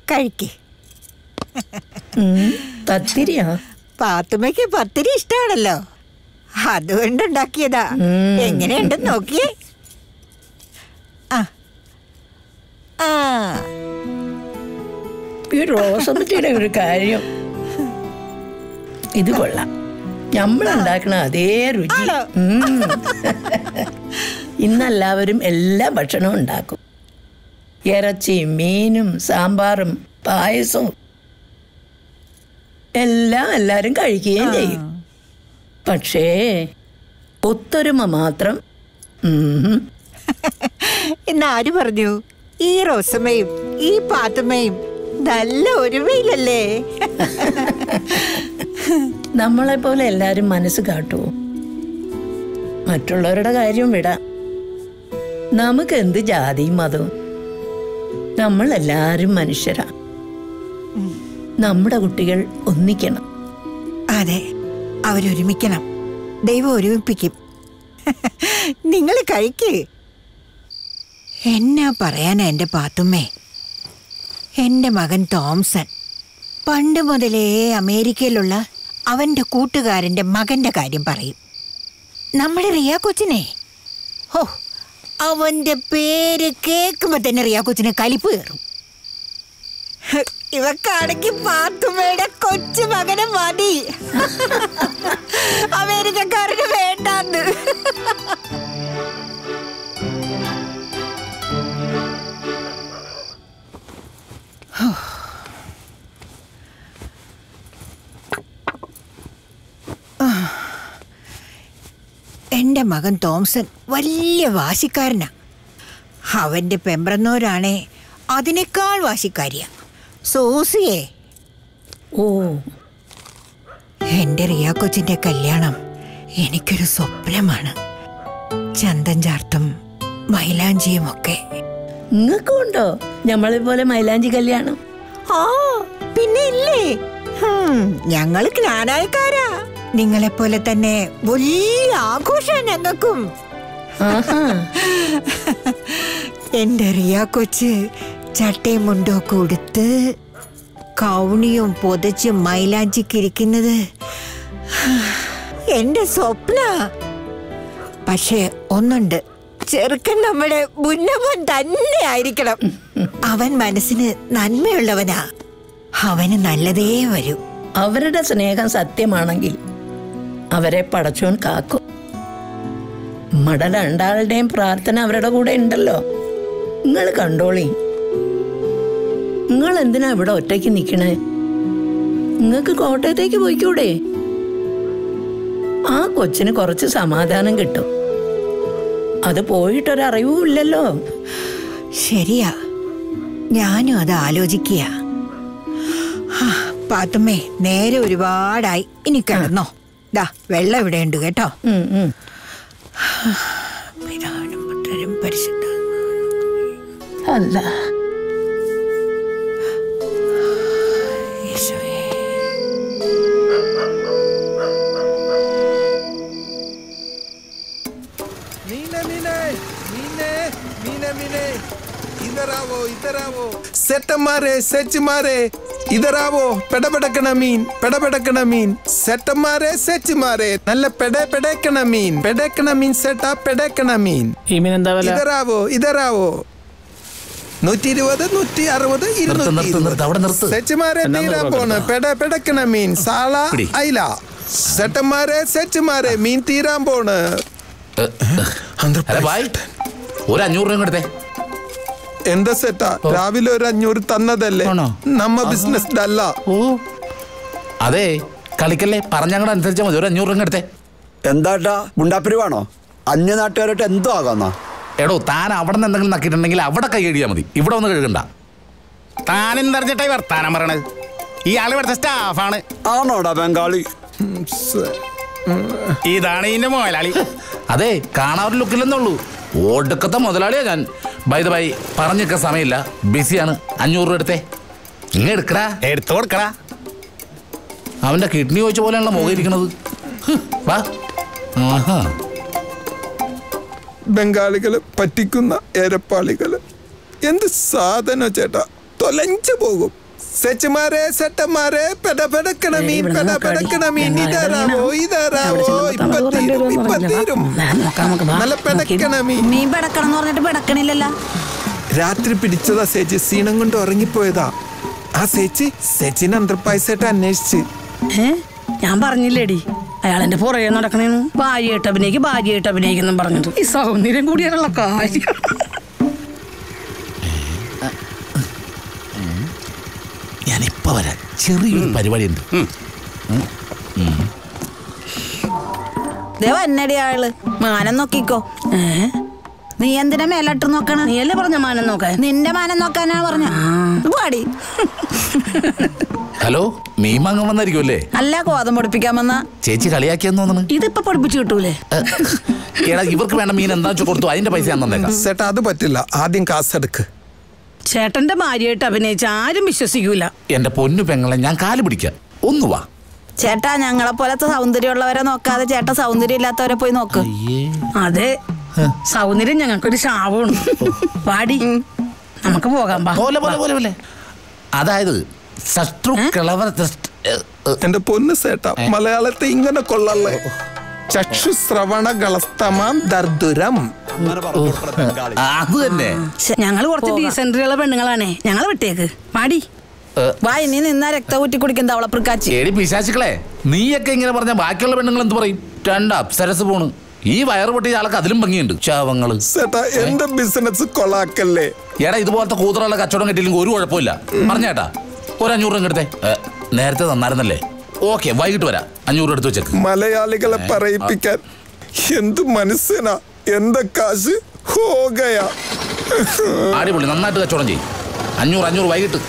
കഴിക്ക് ഉം, പത്തിരിയാ പാത്തുമ്മയ്ക്ക് പത്തിരി ഇഷ്ടമാണല്ലോ അതുകൊണ്ടുണ്ടാക്കിയതാ ഉം. എങ്ങനെയുണ്ടെന്ന് നോക്കിയേ ആ ആ ഈ റോസമ്മത്തിയുടെ ഒരു കാര്യം ഇത് കൊള്ളാം നമ്മളുണ്ടാക്കണ അതേ രുചി ആണോ? ഉം. ഇന്നെല്ലാവരും എല്ലാ ഭക്ഷണവും ഉണ്ടാക്കും ഇറച്ചിയും മീനും സാമ്പാറും പായസവും എല്ലാം എല്ലാവരും കഴിക്കുകയും ചെയ്യും പക്ഷേ ഒത്തൊരുമ മാത്രം ഉം. ഇന്ന് ആര് പറഞ്ഞു ഈ റോസമ്മയും ഈ പാത്തുമ്മയും നല്ല ഒരുമയിലല്ലേ നമ്മളെ പോലെ എല്ലാരും മനസ്സ് കാട്ടുവോ മറ്റുള്ളവരുടെ കാര്യം വിടാം നമുക്ക് എന്ത് ജാതിയും മതവും നമ്മൾ എല്ലാരും മനുഷ്യരാ നമ്മുടെ കുട്ടികൾ ഒന്നിക്കണം അതെ അവരൊരുമിക്കണം ദൈവം ഒരുമിപ്പിക്കും നിങ്ങൾ കഴിക്ക് എന്നാ പറയാനാ എൻ്റെ പാത്തുമ്മേ എൻ്റെ മകൻ തോംസൺ പണ്ട് മുതലേ അമേരിക്കയിലുള്ള അവൻ്റെ കൂട്ടുകാരൻ്റെ മകൻ്റെ കാര്യം പറയും നമ്മുടെ റിയ കൊച്ചിനെ ഹോ അവൻ്റെ പേര് കേൾക്കുമ്പോൾ തന്നെ റിയ കൊച്ചിന് കലിപ്പ് കയറും ഇവക്കാണെങ്കിൽ പാത്തുമ്മയുടെ കൊച്ചു മകനെ മതി അമേരിക്കക്കാരന് വേണ്ടാന്ന് എൻ്റെ മകൻ തോംസൺ വലിയ വാശിക്കാരനാ അവൻ്റെ പെമ്പ്രന്നോരാണേ അതിനേക്കാൾ വാശിക്കാരിയാ സൂസിയേ ഓ എന്റെ റിയ കൊച്ചിന്റെ കല്യാണം എനിക്കൊരു സ്വപ്നമാണ് ചന്തൻ ചാർത്തും മൈലാഞ്ചിയും ഒക്കെ നിങ്ങൾക്കും ഉണ്ടോ നമ്മളെ പോലെ മൈലാഞ്ചി കല്യാണം ആ പിന്നെ ഇല്ലേ ഹും, ഞങ്ങള് ജ്ഞാനായക്കാരാ നിങ്ങളെ പോലെ തന്നെ വലിയ ആഘോഷം ഞങ്ങൾക്കും ആഹാ എന്റെ റിയ കൊച്ച് ചട്ടയും മുണ്ടൊക്കെ ഉടുത്ത് കൗണിയും പൊതച്ചും മൈലാഞ്ചിക്കിരിക്കുന്നത് എന്റെ സ്വപ്ന പക്ഷേ ഒന്നുണ്ട് ചെറുക്കൻ നമ്മുടെ മുന്നവൻ തന്നെ ആയിരിക്കണം അവൻ മനസ്സിന് നന്മയുള്ളവനാ അവന് നല്ലതേ വരൂ അവരുടെ സ്നേഹം സത്യമാണെങ്കിൽ അവരെ പടച്ചോൻ കാക്കും നമ്മടെ രണ്ടാളുടെയും പ്രാർത്ഥന അവരുടെ കൂടെ ഉണ്ടല്ലോ നിങ്ങൾ കണ്ടോളി നിങ്ങൾ എന്തിനാ ഇവിടെ ഒറ്റയ്ക്ക് നിക്കണേ നിങ്ങൾക്ക് കോട്ടയത്തേക്ക് പോയിക്കൂടെ ആ കൊച്ചിന് കുറച്ച് സമാധാനം കിട്ടും അത് പോയിട്ടൊരറിവും ഇല്ലല്ലോ ശരിയാ ഞാനും അത് ആലോചിക്കുക പാത്തുമ്മേ നേരെ ഒരുപാടായി ഇനി കിടന്നോ ദാ വെള്ളം ഇവിടെ ഉണ്ട് കേട്ടോ ഉം, ഉം. പിതാവിനും പുത്രനും പരിശുദ്ധ അല്ല യേശുവേ मीने मीने मीने मीने मीने इधर आओ इधर आओ सेट मारे सेच मारे इधर आओ പെടപെടക്കണ മീൻ പെടപെടക്കണ മീൻ സെറ്റ് മാരെ സെച്ച് മാരെ നല്ല പെടെ പെടക്കണ മീൻ പെടക്കണ മീൻ സെറ്റാ പെടക്കണ മീൻ ഈ മീൻ എന്താ വില ഇതറാവോ ഇതറാവോ നൂറ്റി ഇരുപത് നൂറ്റി അറുപത് നിർത്ത്, നിർത്ത്, നിർത്ത്, അവിടെ നിർത്ത്. സെച്ചുമാരെ എന്നാ തീരാൻ നിർത്ത് പോണ് പെട പെടക്കണ മീൻ സാള പിടി. അയില സെട്ടന്മാരെ സെച്ചുമാരെ മീൻ തീരാൻ പോണ് അല്ല ബായ് ഒരു അഞ്ഞൂറ് രൂപ എടുത്തേ എന്താ സെറ്റാ രാവിലെ ഒരു അഞ്ഞൂറ് തന്നതല്ലേ ആണോ? നമ്മ ബിസിനസ് ഡല്ല ഓ അതെ കളിക്കല്ലേ പറഞ്ഞങ്ങടെ അനുസരിച്ചാൽ മതി ഒരു അഞ്ഞൂറ് രൂപ എടുത്തേ എന്താട്ടാ മുണ്ടാപ്പിരിവാണോ അന്യ നാട്ടുകാരായിട്ട് എന്തോ ആകാന്നാ എടോ താൻ അവിടെ നിന്ന് എന്തെങ്കിലും നക്കിയിട്ടുണ്ടെങ്കിൽ അവിടെ കൈ കഴുകിയാൽ മതി ഇവിടെ ഒന്ന് കഴുകണ്ട താനെന്തറിഞ്ഞിട്ടായി വർത്താനം പറയണത് ഈ ആള് ഇവിടുത്തെ സ്റ്റാഫാണ് ആണോടാ ബംഗാളി ഇതാണ് ഇതിന്റെ മുതലാളി അതെ കാണാൻ ഒരു ലുക്കില്ലെന്നുള്ളൂ ഒടുക്കത്തെ മുതലാളിയാ ഞാൻ ബൈ ദ ബൈ പറഞ്ഞിക്ക സമയമില്ല ബിസിയാണ് അഞ്ഞൂറ് രൂപ എടുത്തേ ഇങ്ങ എടുക്കടാ എടുത്തു കൊടുക്കടാ അവന്റെ കിഡ്നി ചോദിച്ച പോലെയാണല്ലോ മുഖം ഇരിക്കണത് ഹ്, വാ ആഹാ ബംഗാളികള് പറ്റിക്കുന്ന ഏരപ്പാളികള് എന്ത് സാധനം ചേട്ടാ തൊലഞ്ചു പോകും സെച്ചുമാരെ സെട്ടന്മാരെ പെടപെടക്കണ മീൻ ഇവിടെ നിന്ന് പെടപെടക്കണ മീൻ നോക്കാടി. ഇതരാവോ ഇതരാവോ അവിടെ ഇപ്പൊ ചെല്ലുമ്പോ തീരും തണുപ്പ് ഇപ്പൊ പറഞ്ഞില്ല. തീരും വാ, നോക്കാം നമുക്ക്, വാ. നല്ല പെടക്കണ മീൻ മീൻ പെടക്കണം എന്ന് പറഞ്ഞിട്ട് പെടക്കണില്ലല്ലോ രാത്രി പിടിച്ചതാ ചേച്ചി സീനം കൊണ്ട് ഉറങ്ങിപ്പോയതാ ആ ചേച്ചി ചേച്ചിനെ അന്തർപ്പായസായിട്ട് അന്വേഷിച്ച് ഏ ഞാൻ പറഞ്ഞില്ലേടി അയാൾ എന്റെ പുറകെ നടക്കണേന്ന് ഭാര്യയായിട്ട് അഭിനയിക്കും ഭാര്യയായിട്ട് അഭിനയിക്കുന്നു പറഞ്ഞത് ഈ സൗന്ദര്യം കൂടിയാലുള്ള കാര്യം ഞാൻ ഇപ്പൊ വരാം ചെറിയൊരു പരിപാടിയുണ്ട് ദേ വന്നടി ആള് മാനം നോക്കിക്കോ ഏ നീ എന്തിനാ മേലോട്ട് നോക്കണ നീയല്ലേ പറഞ്ഞ മാനം നോക്കാൻ നിന്റെ മാനം നോക്കാനാ പറഞ്ഞ പാടി ഹലോ മീൻ വാങ്ങാൻ വന്നായിരിക്കും അല്ലേ അല്ല കോതം പൊടിപ്പിക്കാൻ വന്ന ചേച്ചി കളിയാക്കിയെന്ന് തോന്നുന്നു ഇതിപ്പോ പഠിപ്പിച്ചു കിട്ടൂലേ ഏ, എടാ ഇവർക്ക് വേണ്ട മീൻ എന്താ വെച്ചാൽ കൊടുത്തു അതിന്റെ പൈസ ഞാൻ തന്നേക്കാം ചേട്ടാ അത് പറ്റില്ല ആദ്യം കാസെടുക്ക് ചേട്ടന്റെ ഭാര്യയായിട്ട് അഭിനയിച്ച ആരും വിശ്വസിക്കൂല എന്റെ പൊന്നു പെങ്ങളെ ഞാൻ കാല് പിടിക്കാം ഒന്ന് വാ ചേട്ടാ ഞങ്ങളെ പോലത്തെ സൗന്ദര്യമുള്ളവരെ നോക്കാതെ ചേട്ടാ സൗന്ദര്യം ഇല്ലാത്തവരെ പോയി നോക്ക് അതെ സൗന്ദര്യം ഞങ്ങൾക്കൊരു ശാപമാണ് പാടി നമുക്ക് പോകാം പാ പോലെ പോലെ പോലെ പോലെ അതായത് ശത്രു കിളവർ ദൃഷ്ട- ഏ, ഏ, എന്റെ പൊന്ന് ചേട്ടാ മലയാളത്തെ ഇങ്ങനെ കൊള്ളല്ലേ ചക്ഷുശ്രവണ കളസ്തമാം ദർദുരം ആ, അത് തന്നെ ഞങ്ങൾ കുറച്ച് ഡീസെൻട്രിയുള്ള പെണ്ണുങ്ങളാണേ ഞങ്ങളെ വിട്ടേക്ക് പാടി വാ ഇനി നിന്നാ രക്ത ഊറ്റി കുടിക്കുന്ന അവളപ്രക്കാച്ചി ഏടി പിശാചുക്കളെ നീയൊക്കെ ഇങ്ങനെ പറഞ്ഞ ബാക്കിയുള്ള പെണ്ണുങ്ങൾ എന്ത് പറയും രണ്ട് അപ്സരസ് പോണ് ഈ വയറ് പൊട്ടിയ ആൾക്ക് അതിലും ഭംഗിയുണ്ട് ചാവങ്ങള് ചേട്ടാ എന്റെ ബിസിനസ് കൊളാക്കല്ലേ എടാ ഇതുപോലത്തെ കൂതറുള്ള കച്ചവടം കിട്ടിയില്ലെങ്കിൽ ഒരു കുഴപ്പമില്ല പറഞ്ഞേട്ടാ ഒരു അഞ്ഞൂറ് രൂപ എടുത്തേ ഏ, നേരത്തെ തന്നായിരുന്നല്ലേ ഓക്കെ വൈകിട്ട് വരാം അഞ്ഞൂറ് എടുത്ത് വെച്ചേക്ക് മലയാളികളെ പറയിപ്പിക്കാൻ എന്ത് മനസ്സിനാ എന്റെ കാശ് ഹോകയാ അടിപൊളി നന്നായിട്ട് കച്ചവടം ചെയ്യും അഞ്ഞൂറ് അഞ്ഞൂറ് വൈകിട്ട്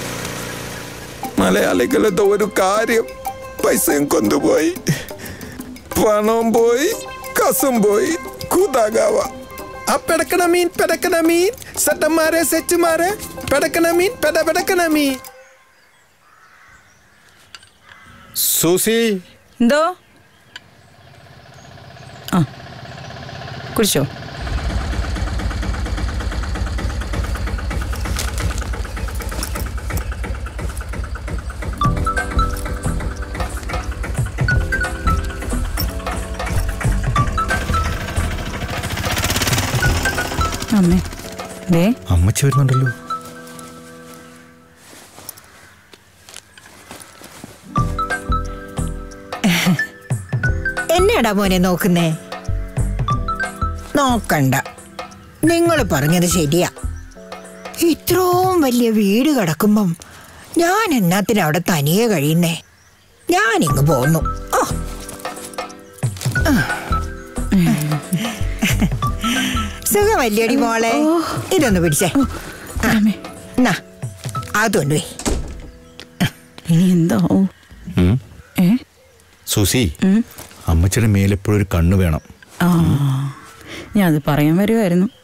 മലയാളികളുടെ ഒരു കാര്യം പൈസയും കൊണ്ടുപോയി പണവും പോയി കസും പോയി കൂതാകാവ ആ പെടക്കണ മീൻ പെടക്കണ മീൻ സെട്ടന്മാരെ സെച്ചുമാരെ പെടക്കണ മീൻ പെട പെടക്കണ മീൻ സൂസി എന്തോ ആ കുടിച്ചോ അമ്മേ ദേ അമ്മച്ചി വരുന്നുണ്ടല്ലോ എന്നാടാ മോനെ നോക്കുന്നേ നോക്കണ്ട നിങ്ങൾ പറഞ്ഞത് ശരിയാ ഇത്രയും വലിയ വീട് കിടക്കുമ്പം ഞാൻ എന്നാത്തിന് അവിടെ തനിയെ കഴിയുന്നേ ഞാനിങ്ങ് പോന്നു ഓ സുഖമല്ലേടി മോളെ ഇതൊന്ന് പിടിച്ചേ ആ, എന്നാ, അതൊന്നു പോയി ഇനി എന്താ ഏ സുസി അമ്മച്ചിയുടെ മേലെപ്പോഴും ഒരു കണ്ണ് വേണം ആ ഞാൻ അത് പറയാൻ വരുമായിരുന്നു